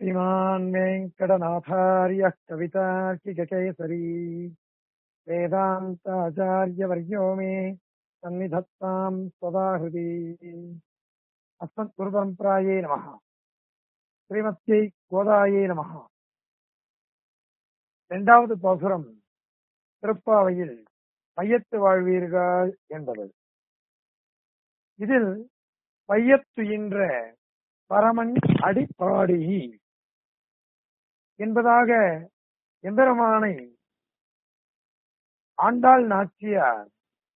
श्रीमान् वेङ्कटनाथार्यः कवितार्किककेसरी वेदान्ताचार्यवर्यो मे सन्निधत्ताम् सदा हृदि अस्मत्गुरुपरम्परायै नमः ஸ்ரீமத்தியை கோதாயை நமஹ இரண்டாவது பாசுரம் திருப்பாவையில் பையத்து வாழ்வீர்கள் என்பது இதில் பையத்துயின்ற பரமன் அடிப்பாடி என்பதாக எம்பெருமானை ஆண்டாள் நாச்சியார்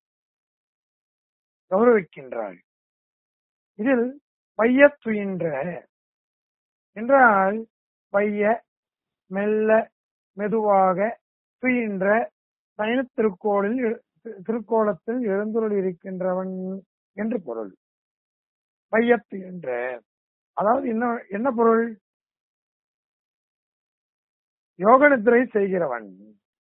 கௌரவிக்கின்றாள் இதில் பையத்துயின்ற என்றால் பைய மெல்ல மெதுவாக துயின்ற சைன திருக்கோளில் திருக்கோலத்தில் எழுந்துள்ள இருக்கின்றவன் என்று பொருள் பையத்து என்ற அதாவது என்ன என்ன பொருள் யோக நித்திரை செய்கிறவன்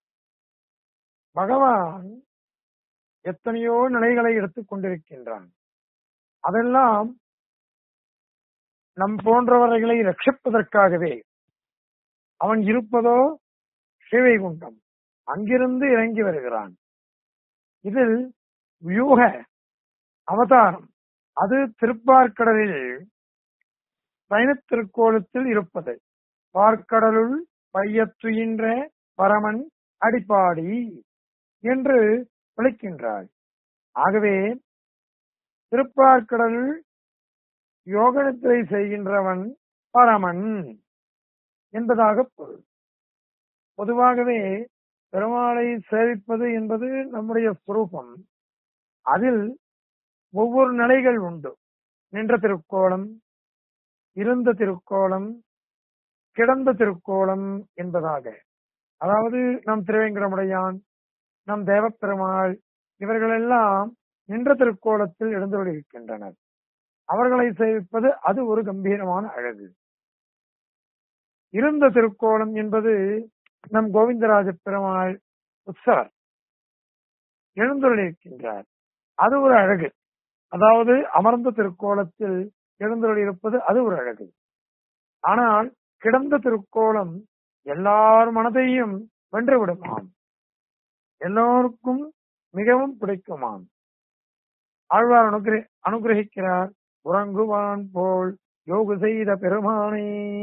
பகவான் எத்தனையோ நிலைகளை எடுத்துக் கொண்டிருக்கின்றான் அதெல்லாம் நம் போன்றவர்களை ரட்சிப்பதற்காகவே அவன் இருப்பதோ ஸ்ரீவைகுண்டம் அங்கிருந்து இறங்கி வருகிறான் இதில் வியூக அவதாரம் அது திருப்பார்க்கடலில் பயணத் திருக்கோலத்தில் இருப்பது பார்க்கடலுள் பையத்துயின்ற பரமன் அடிப்பாடி என்று விளக்கின்றாள் ஆகவே திருப்பார்க்கடலுள் யோகனத்தை செய்கின்றவன் பரமன் என்பதாக பொருள் பொதுவாகவே பெருமாளை சேவிப்பது என்பது நம்முடைய சுரூபம் அதில் ஒவ்வொரு நிலைகள் உண்டு நின்ற திருக்கோலம் இருந்த திருக்கோலம் கிடந்த திருக்கோலம் என்பதாக அதாவது நம் திருவேங்கடமுடையான் நம் தேவப்பெருமாள் இவர்களெல்லாம் நின்ற திருக்கோலத்தில் எழுந்துள்ளிருக்கின்றனர் அவர்களை சேவிப்பது அது ஒரு கம்பீரமான அழகு இருந்த திருக்கோலம் என்பது நம் கோவிந்தராஜ பெருமாள் உற்சவர் எழுந்துள்ளிருக்கின்றார் அது ஒரு அழகு அதாவது அமர்ந்த திருக்கோலத்தில் எழுந்துள்ளிருப்பது அது ஒரு அழகு ஆனால் கிடந்த திருக்கோலம் எல்லார் மனதையும் வென்று விடுமாம் எல்லோருக்கும் மிகவும் பிடிக்குமாம் ஆழ்வார் அனுகிர அனுகிரகிக்கிறார் உறங்குவான் போல் யோகு செய்த பெருமானே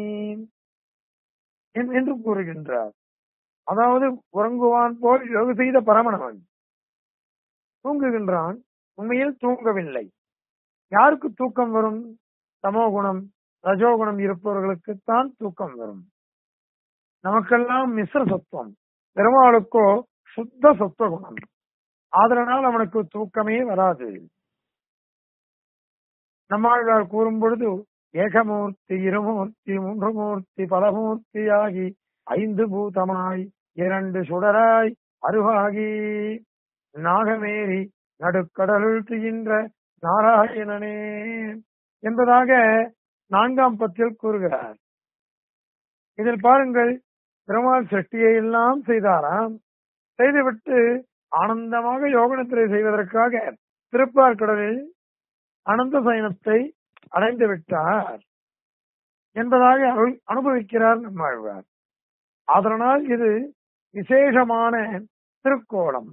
என்று கூறுகின்றார் அதாவது உறங்குவான் போல் யோகு செய்த பரமனவன் தூங்குகின்றான் உண்மையில் தூங்கவில்லை யாருக்கு தூக்கம் வரும் தமோகுணம் ரஜோகுணம் இருப்பவர்களுக்குத்தான் தூக்கம் வரும் நமக்கெல்லாம் மிஸ்ர சத்துவம் பெருமாளுக்கோ சுத்த சத்துவ குணம் ஆதரனால் அவனுக்கு தூக்கமே வராது நம்மாழ்வார் கூறும் பொழுது ஏகமூர்த்தி இருமூர்த்தி மூன்று மூர்த்தி பலமூர்த்தி ஆகி ஐந்து பூதமாய் இரண்டு சுடராய் அருவாகி நாகமேரி நடுக்கடலுள் துயின்ற நாராயணனே என்பதாக நான்காம் பத்தில் கூறுகிறார் இதில் பாருங்கள் பெருமாள் சிருஷ்டியை எல்லாம் செய்தாராம் செய்துவிட்டு ஆனந்தமாக யோகனத்திரை செய்வதற்காக திருப்பார்கடலில் அனந்த சயனத்தை அடைந்து விட்டார் என்பதாக அனுபவிக்கிறார் நம்மாழ்வார் அதனால் இது விசேஷமான திருக்கோலம்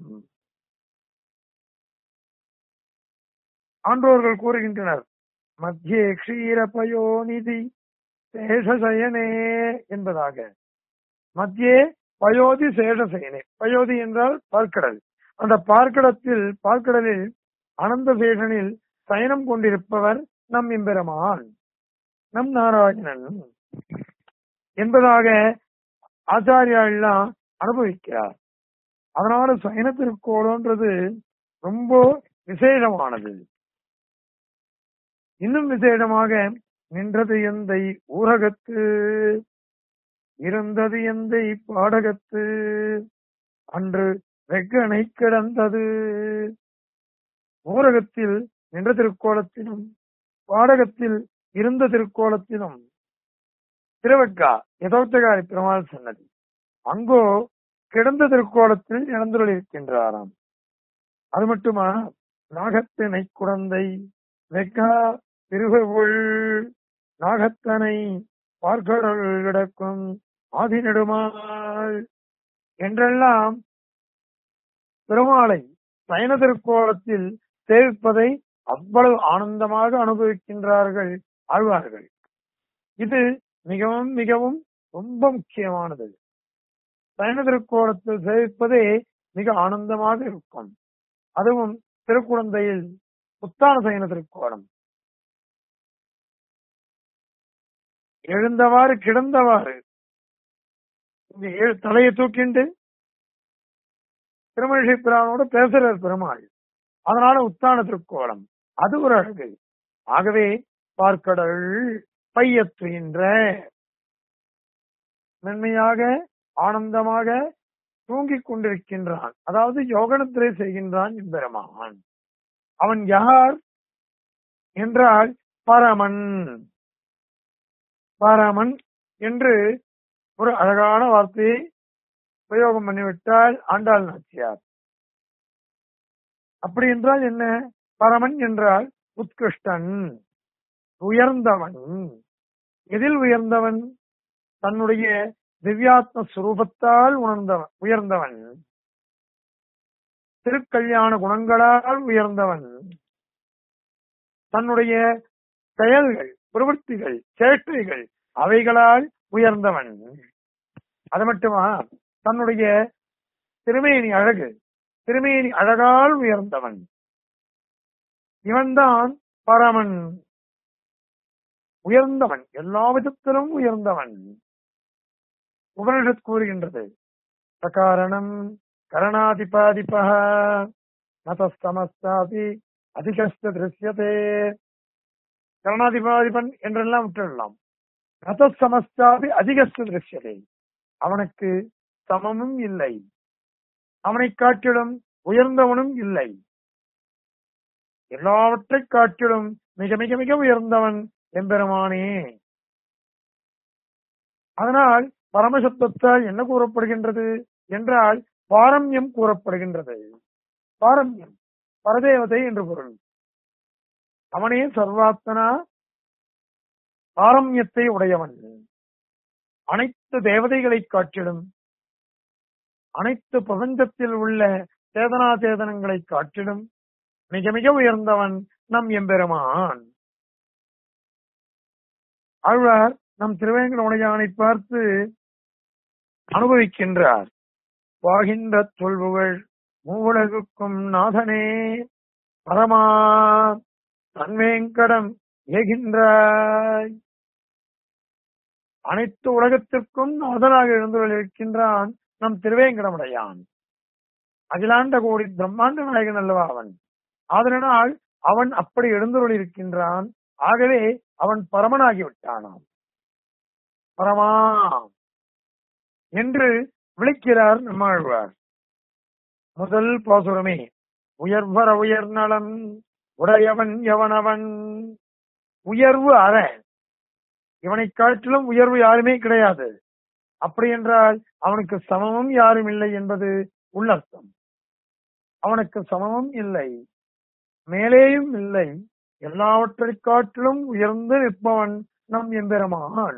ஆன்றோர்கள் கூறுகின்றனர் மத்திய க்ஷீர பயோநிதி சேஷசயனே என்பதாக மத்தியே பயோதி சேஷசயனே பயோதி என்றால் பார்க்கடல் அந்த பார்க்கடத்தில் பார்க்கடலில் அனந்த சேஷனில் சயனம் கொண்டிருப்பவர் நம் எம்பெருமான் நம் நாராயணன் என்பதாக ஆச்சாரியா எல்லாம் அனுபவிக்கிறார் அதனால சயன திருக்கோளன்றது ரொம்ப விசேஷமானது இன்னும் விசேஷமாக நின்றது எந்தை ஊரகத்து இருந்தது எந்தை பாடகத்து அன்று வெக்கனை கிடந்தது ஊரகத்தில் நின்ற திருக்கோலத்திலும் பாடகத்தில் இருந்த திருக்கோலத்திலும் திருவக்கா யதோத்தகாரி பெருமாள் சொன்னது அங்கோ கிடந்த திருக்கோலத்தில் இழந்துள்ளிருக்கின்றாராம் அது மட்டுமா நாகத்தினை குழந்தை வெக்கா திருவுள் நாகத்தனை பார்க்கடல் கிடக்கும் ஆதி நெடுமாள் என்றெல்லாம் பெருமாளை சயன திருக்கோலத்தில் சேவிப்பதை அவ்வளவு ஆனந்தமாக அனுபவிக்கின்றார்கள் ஆழ்வார்கள் இது மிகவும் மிகவும் ரொம்ப முக்கியமானது சயன திருக்கோலத்தில் சேவிப்பதே மிக ஆனந்தமாக இருக்கும் அதுவும் திருக்குழந்தையில் புத்தான சயன திருக்கோலம் எழுந்தவாறு கிடந்தவாறு இங்க ஏழு தலையை தூக்கிண்டு திருமணிஷை பிரானோட பேசுறார் பெருமாள் அதனால உத்தான திருக்கோலம் அது ஒரு அழகு ஆகவே பார்க்கடல் பையத்துகின்ற மென்மையாக ஆனந்தமாக தூங்கிக் கொண்டிருக்கின்றான் அதாவது யோகனத்திலே செய்கின்றான் எம்பெருமான் அவன் யார் என்றால் பரமன் பரமன் என்று ஒரு அழகான வார்த்தையை பிரயோகம் பண்ணிவிட்டால் ஆண்டாள் நாச்சியார் அப்படி என்றால் என்ன பரமன் என்றால் உத்கிருஷ்டன் உயர்ந்தவன் எதில் உயர்ந்தவன் தன்னுடைய திவ்யாத்ம சுரூபத்தால் உணர்ந்தவன் உயர்ந்தவன் திருக்கல்யாண குணங்களால் உயர்ந்தவன் தன்னுடைய செயல்கள் பிரவൃத்திகள் சேஷ்டைகள் அவைகளால் உயர்ந்தவன் அது மட்டுமா தன்னுடைய திருமேனி அழகு திருமேனி அழகால் உயர்ந்தவன் இவன்தான் பரமன் உயர்ந்தவன் எல்லா விதத்திலும் உயர்ந்தவன் உபனிஷத் கூறுகின்றது சகாரணம் கரணாதிபாதிப நதஸ்தமஸ்தாபி அதிகஸ்த திருஷ்யதே கரணாதிபாதிபன் என்றெல்லாம் விட்டுடலாம் நதசமஸ்தாபி அதிகஸ்த திருஷ்யதே அவனுக்கு சமமும் இல்லை அவனை காட்டிலும் உயர்ந்தவனும் இல்லை எல்லாவற்றை காட்டிலும் மிக மிக மிக உயர்ந்தவன் எம்பெருமானே அதனால் பரமசப்தத்தால் என்ன கூறப்படுகின்றது என்றால் பாரம்யம் கூறப்படுகின்றது பாரம்யம் பரதேவதை என்று பொருள் அவனே சர்வாத்மனா பாரம்யத்தை உடையவன் அனைத்து தேவதைகளை காட்டிலும் அனைத்து பிரபஞ்சத்தில் உள்ள சேதனா சேதனங்களை காட்டிலும் மிக மிக உயர்ந்தவன் நம் எம்பெருமான் ஆழ்வார் நம் திருவேங்கடமுடையானை பார்த்து அனுபவிக்கின்றார் வாகின்ற தொல்புகழ் மூவுலகுக்கும் நாதனே பரமா தன்வேங்கடம் ஏகின்றாய் அனைத்து உலகத்திற்கும் நாதனாக இருக்கின்றான் நம் திருவேங்கடமுடையான் அகிலாண்ட கோடி பிரம்மாண்ட நாயகன் அல்லவா அவன் அதனால் அவன் அப்படி எழுந்தருள் இருக்கின்றான் ஆகவே அவன் பரமனாகி விட்டானாம் பரமா என்று விളിக்கிறார் நம்மாழ்வார் முதல் பாசுரமே உயர்வர உயர்நலம் உடையவன் எவனவன் உயர்வு அற இவனை காட்டிலும் உயர்வு யாருமே கிடையாது அப்படி என்றால் அவனுக்கு சமமும் யாரும் இல்லை என்பது உள்ளர்த்தம் அவனுக்கு சமமும் இல்லை மேலேயும் இல்லை எல்லாவற்றை காட்டிலும் உயர்ந்து நிற்பவன் நம் எம்பெருமான்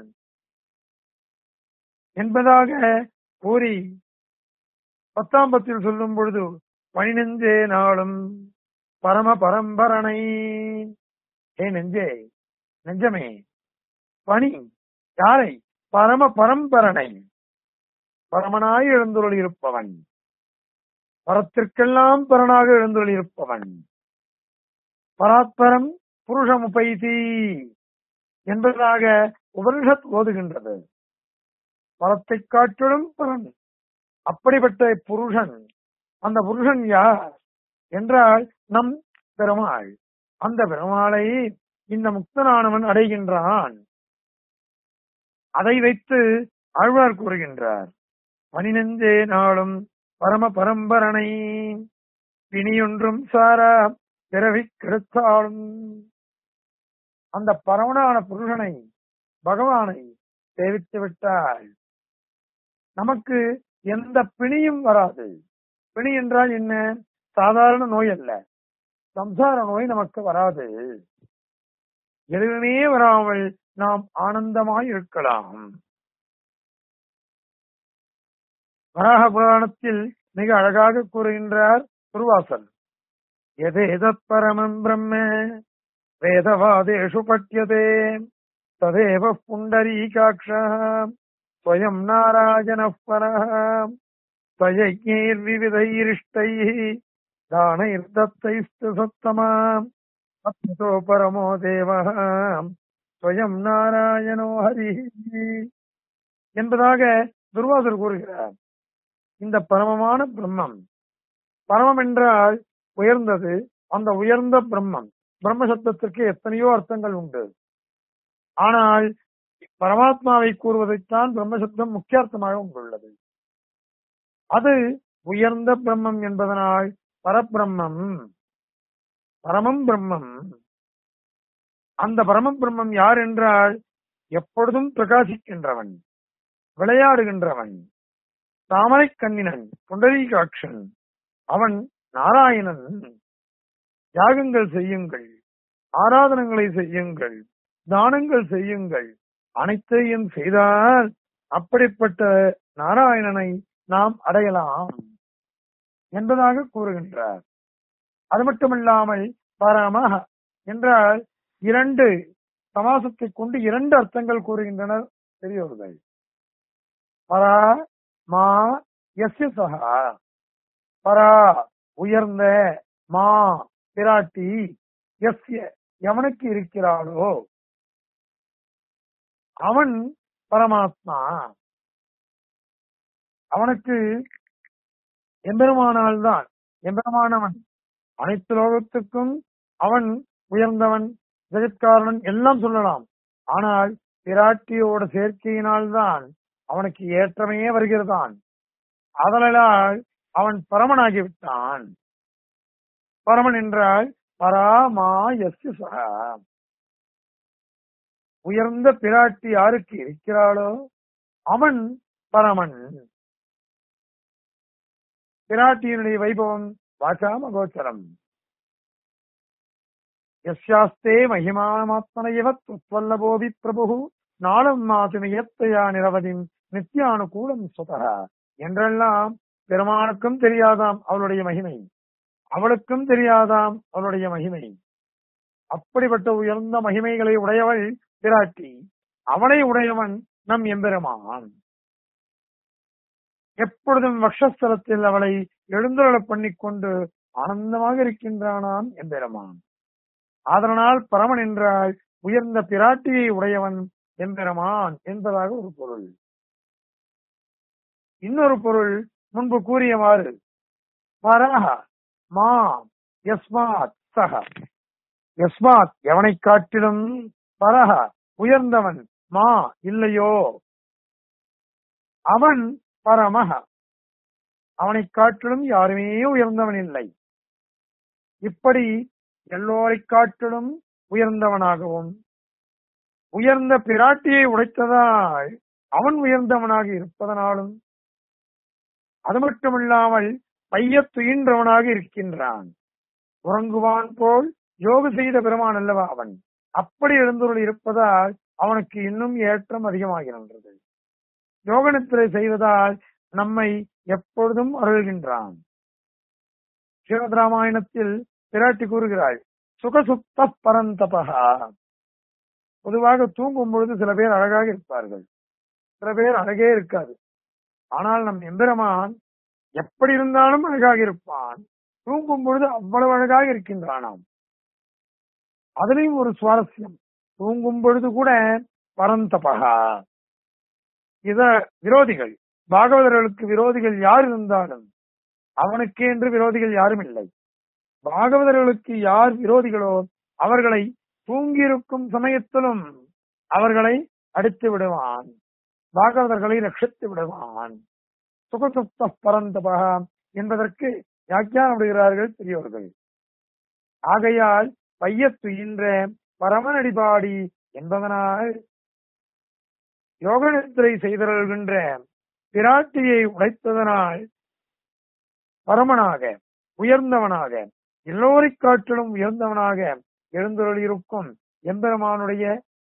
என்பதாக கூறி பத்தாம் பத்தில் சொல்லும் பொழுது பனிநெஞ்சே நாளும் பரம பரம்பரனை ஏ நெஞ்சே நெஞ்சமே பணி யாரை பரம பரம்பரனை பரமனாய் எழுந்துள்ள இருப்பவன் பரத்திற்கெல்லாம் பரனாக எழுந்துள்ள இருப்பவன் பராத்பரம் புருஷமுபைதி என்பதாக உபனிஷத் ஓதுகின்றது பரத்தை காட்டிலும் பரன் அப்படிப்பட்ட புருஷன் அந்த புருஷன் யார் என்றால் நம் பெருமாள் அந்த பெருமாளை இந்த முக்தனானவன் அடைகின்றான் அதை வைத்து ஆழ்வார் கூறுகின்றார் பனிநெஞ்சே நாளும் பரம பரம்பரனை பிணியொன்றும் சாரா பிறவி கெடுத்தாலும் அந்த பரவனான புருஷனை பகவானை சேவித்து விட்டால் நமக்கு எந்த பிணியும் வராது பிணி என்றால் என்ன சாதாரண நோய் அல்ல சம்சார நோய் நமக்கு வராது எதுவுமே வராமல் நாம் ஆனந்தமாய் இருக்கலாம் வராக புராணத்தில் மிக அழகாக கூறுகின்றார் துருவாசன் எதேதத் பரமம் பிரம்ம வேதவாதேஷு பட்யதே ததேவ புண்டரீகாட்ச ஸ்வயம் நாராயணः பரः त्वयज्ञैर्विविधैरिष्टैः दानैर्दत्तैस्तु सत्तमाम् अत्मतो परमो देवः ஸ்வயம் நாராயணோ ஹரி என்பதாக துர்வாசர் கூறுகிறார் இந்த பரமமான பிரம்மம் பரமம் என்றால் உயர்ந்தது அந்த உயர்ந்த பிரம்மம் பிரம்ம சப்தத்திற்கு எத்தனையோ அர்த்தங்கள் உண்டு ஆனால் பரமாத்மாவை கூறுவதைத்தான் பிரம்ம சப்தம் முக்கியார்த்தமாக கொண்டுள்ளது அது உயர்ந்த பிரம்மம் என்பதனால் பரபிரம்மம் பரமம் பிரம்மம் அந்த பரம பிரம்மம் யார் என்றால் எப்பொழுதும் பிரகாசிக்கின்றவன் விளையாடுகின்றவன் தாமரை கண்ணினன் புண்டரீகாட்சன் அவன் நாராயணன் யாகங்கள் செய்யுங்கள் ஆராதனங்களை செய்யுங்கள் தானங்கள் செய்யுங்கள் அனைத்தையும் செய்தால் அப்படிப்பட்ட நாராயணனை நாம் அடையலாம் என்பதாக கூறுகின்றார் அது மட்டுமில்லாமல் பரம என்றால் இரண்டு சமாசத்தை கொண்டு இரண்டு அர்த்தங்கள் கூறுகின்றனர் பெரியோர்கள் பரா மா எஸ்ய சகா பரா உயர்ந்த மா பிராட்டி எஸ்ய எவனுக்கு இருக்கிறாளோ அவன் பரமாத்மா அவனுக்கு எம்பெருமானால் தான் எம்பெருமானவன் அனைத்து லோகத்துக்கும் அவன் உயர்ந்தவன் ஜெகத்காரணன் எல்லாம் சொல்லலாம் ஆனால் பிராட்டியோட சேர்க்கையினால்தான் அவனுக்கு ஏற்றமே வருகிறதான் அதனால் அவன் பரமனாகிவிட்டான் பரமன் என்றால் பராமா எஸ் சகா உயர்ந்த பிராட்டி யாருக்கு இருக்கிறாளோ அவன் பரமன் பிராட்டியினுடைய வைபவம் வாசாம கோச்சரம் யஸ்யாஸ்தே மகிமானமாத்மனையவ துவல்லபோதி பிரபு நாளும் மாசுமியத்தையா நிரவதின் நித்தியானுகூலம் சுதக என்றெல்லாம் பெருமானுக்கும் தெரியாதாம் அவளுடைய மகிமை அவளுக்கும் தெரியாதாம் அவளுடைய மகிமை அப்படிப்பட்ட உயர்ந்த மகிமைகளை உடையவள் பிராட்டி அவனை உடையவன் நம் எம்பெருமான் எப்பொழுதும் வக்ஷஸ்தலத்தில் அவளை எழுந்துருளப் பண்ணிக்கொண்டு ஆனந்தமாக இருக்கின்றானாம் எம்பெருமான் அதனால் பரமன் என்றால் உயர்ந்த பிராட்டியை உடையவன் எம்பெருமான் என்பதாக ஒரு பொருள் இன்னொரு பொருள் முன்பு கூறியவாறு பரஹ மா யஸ்மாத் சக யஸ்மாத் எவனை காட்டிலும் பரஹ உயர்ந்தவன் மா இல்லையோ அவன் பரமஹ அவனை காட்டிலும் யாருமே உயர்ந்தவன் இல்லை இப்படி எல்லோரை காட்டிலும் உயர்ந்தவனாகவும் உயர்ந்த பிராட்டியை உடைத்ததால் அவன் உயர்ந்தவனாக இருப்பதனாலும் அது மட்டுமில்லாமல் பையத் துயின்றவனாக இருக்கின்றான் உறங்குவான் போல் யோகு செய்த பெருமான் அல்லவா அவன் அப்படி எழுந்துள்ள இருப்பதால் அவனுக்கு இன்னும் ஏற்றம் அதிகமாகின்றது யோகனித்திரை செய்வதால் நம்மை எப்பொழுதும் அருள்கின்றான் ஸ்ரீமத் ராமாயணத்தில் பிராட்டி கூறுகிறாள் சுகசுப்த பரந்தபகா பொதுவாக தூங்கும் பொழுது சில பேர் அழகாக இருப்பார்கள் சில பேர் அழகே இருக்காது ஆனால் நம் எம்பெருமான் எப்படி இருந்தாலும் அழகாக இருப்பான் தூங்கும் பொழுது அவ்வளவு அழகாக இருக்கின்றானாம் அதுலயும் ஒரு சுவாரஸ்யம் தூங்கும் பொழுது கூட பரந்தபகா இத விரோதிகள் பாகவதர்களுக்கு விரோதிகள் யார் இருந்தாலும் அவனுக்கே என்று விரோதிகள் யாரும் இல்லை பாகவதர்களுக்கு யார் விரோதிகளோ அவர்களை தூங்கியிருக்கும் சமயத்திலும் அவர்களை அடித்து விடுவான் பாகவதர்களை ரட்சித்து விடுவான் சுகசுப்த பரந்தபகா என்பதற்கு வியாக்கியானம் விடுகிறார்கள் பெரியோர்கள் ஆகையால் பையத்துயின்ற பரமனடிபாடி என்பதனால் யோகநித்திரை செய்தருள்கின்ற பிராட்டியை உடைத்ததனால் பரமனாக உயர்ந்தவனாக எல்லோரை காட்டிலும் உயர்ந்தவனாக எழுந்தருளிருக்கும் எம்பெருமானுடைய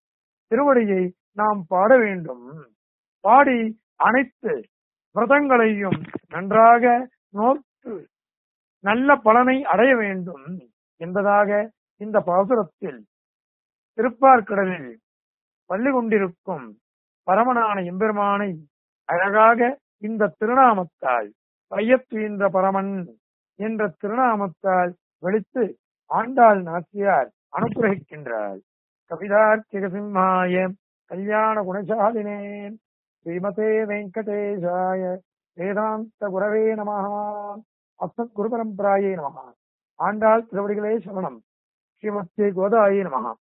திருவடியை நாம் பாட வேண்டும் பாடி அனைத்து விரதங்களையும் நன்றாக நோக்கு நல்ல பலனை அடைய வேண்டும் என்பதாக இந்த பாசுரத்தில் திருப்பார்கடலில் பள்ளி கொண்டிருக்கும் பரமனான எம்பெருமானை அழகாக இந்த திருநாமத்தால் பையத்துயின்ற பரமன் என்ற திருநாமத்தால் வெளித்து ஆண்டாள் நாச்சியார் அனுகிரகிக்கின்றார் கவிதார்த்திக சிம்மாய கல்யாண குணசாலினே ஸ்ரீமதே வெங்கடேஷாய வேதாந்த குரவே நமஹ அஸ்மத் குரு பரம்பராயே நமஹ ஆண்டாள் திருவடிகளே சரணம் ஸ்ரீமத்தே கோதாயே நமஹ